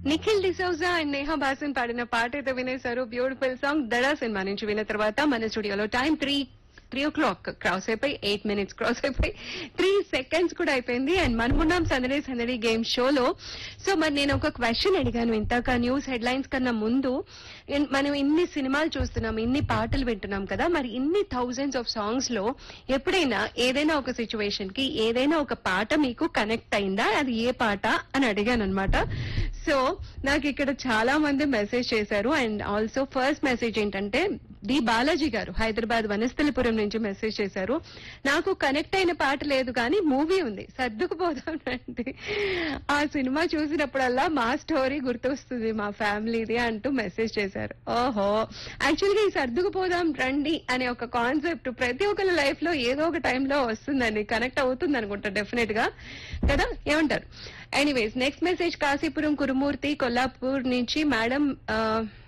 Nikhil D'Souza and Neha Bhasin పాడిన పాట అయితే వినేశారు బ్యూటిఫుల్ సాంగ్ దడా సినిమా నుంచి విన్న తర్వాత మన స్టూడియోలో time three three o'clock cross అయిపోయి ఎయిట్ మినిట్స్ క్రాస్ అయిపోయి త్రీ సెకండ్స్ కూడా అయిపోయింది అండ్ మనమున్నాం సందడి సందడి గేమ్ షోలో సో మరి నేను ఒక క్వశ్చన్ అడిగాను ఇంతక న్యూస్ హెడ్లైన్స్ కన్నా ముందు ఇన్- మనం ఇన్ని సినిమాలు చూస్తున్నాం ఇన్ని పాటలు వింటున్నాం కదా మరి ఇన్ని థౌజండ్స్ ఆఫ్ సాంగ్స్ లో ఎప్పుడైనా ఏదైనా ఒక సిచ్యువేషన్ కి ఏదైనా ఒక పాట మీకు కనెక్ట్ అయిందా అది ఏ పాట అని అడిగాను అనమాట సో నాకు ఇక్కడ చాలా మంది మెసేజ్ చేశారు అండ్ ఆల్సో ఫస్ట్ మెసేజ్ ఏంటంటే డి బాలాజీ గారు హైదరాబాద్ వనస్థలిపురం నుంచి మెసేజ్ చేశారు నాకు కనెక్ట్ అయిన పాట లేదు కానీ మూవీ ఉంది సర్దుకుపోదాం రండి ఆ సినిమా చూసినప్పుడల్లా మా స్టోరీ గుర్తొస్తుంది మా ఫ్యామిలీది అంటూ మెసేజ్ చేశారు ఓహో యాక్చువల్గా ఈ సర్దుకుపోదాం రండి అనే ఒక కాన్సెప్ట్ ప్రతి ఒక్కరి లైఫ్ లో ఏదో ఒక టైంలో వస్తుందండి కనెక్ట్ అవుతుంది అనుకుంటా డెఫినెట్ గా కదా ఏమంటారు anyways next message Kashipuram Kurumurthy Kollapur నుంచి మేడం ఆ,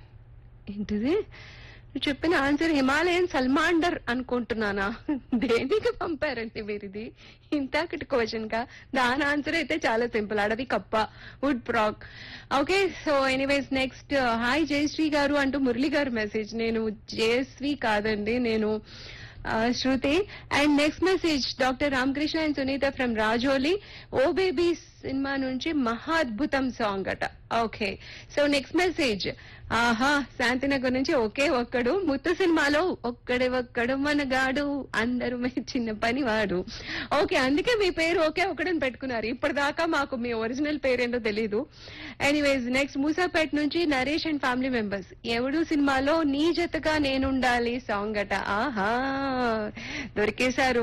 ఏంటిది నువ్వు చెప్పిన ఆన్సర్ హిమాలయన్ సల్మాండర్ అనుకుంటున్నానా దేనికి పంపారండి మీరు ఇది ఇంతకటి క్వశ్చన్ గా దాని ఆన్సర్ అయితే చాలా సింపుల్ అడవి కప్ప wood frog okay so anyways next hi Jayasri గారు అంటూ మురళి గారు మెసేజ్ నేను జయశ్రీ కాదండి నేను ఆ, Shruti and next message doctor Ramakrishna and Sunitha from Rajoli oh baby సినిమా నుంచి మహా అద్భుతం సాంగ్ అట ఓకే సో నెక్స్ట్ మెసేజ్ ఆహా శాంతినగర్ నుంచి ఒకే ఒక్కడు ముత్తు సినిమాలో ఒక్కడే ఒక్కడు మనగాడు అందరూ చిన్న పని వాడు ఓకే అందుకే మీ పేరు ఒకే ఒక్కడని పెట్టుకున్నారు ఇప్పటిదాకా మాకు మీ ఒరిజినల్ పేరేంటో తెలీదు ఎనీవేస్ నెక్స్ట్ మూసాపేట్ నుంచి నరేష్ అండ్ ఫ్యామిలీ మెంబర్స్ ఎవడు సినిమాలో నీ జతగా నేనుండాలి సాంగ్ అట ఆహా దొరికేశారు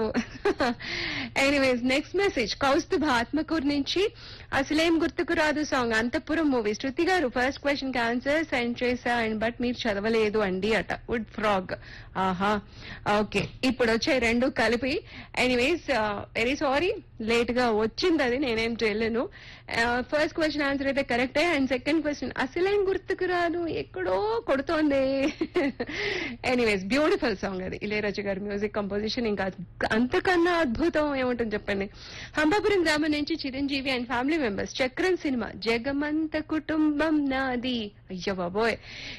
anyways next message Kaustubha Atmakur నుంచి అసలేం గుర్తుకు రాదు సాంగ్ అంతపురం మూవీ శృతి గారు ఫస్ట్ క్వశ్చన్ కి ఆన్సర్ సెండ్ చేశా అండ్ బట్ మీరు చదవలేదు అండి అట వుడ్ ఫ్రాగ్ ఆహా ఓకే ఇప్పుడు వచ్చాయి రెండు కలిపి ఎనీవేస్ వెరీ సారీ లేట్ గా వచ్చింది అది నేనేం చేయలేను ఫస్ట్ క్వశ్చన్ ఆన్సర్ అయితే కరెక్టే అండ్ సెకండ్ క్వశ్చన్ అసలేం గుర్తుకు రాదు ఎక్కడో కొడుతోంది ఎనీవేస్ బ్యూటిఫుల్ సాంగ్ అది ఇళయరాజు గారి మ్యూజిక్ కంపోజిషన్ ఇంకా అంతకన్నా అద్భుతం ఏముంటుంది చెప్పండి హంబాపురం గ్రామం నుంచి Chiranjeevi and family members Chakram సినిమా జగమంత కుటుంబం నాది అయ్యో బాబోయ్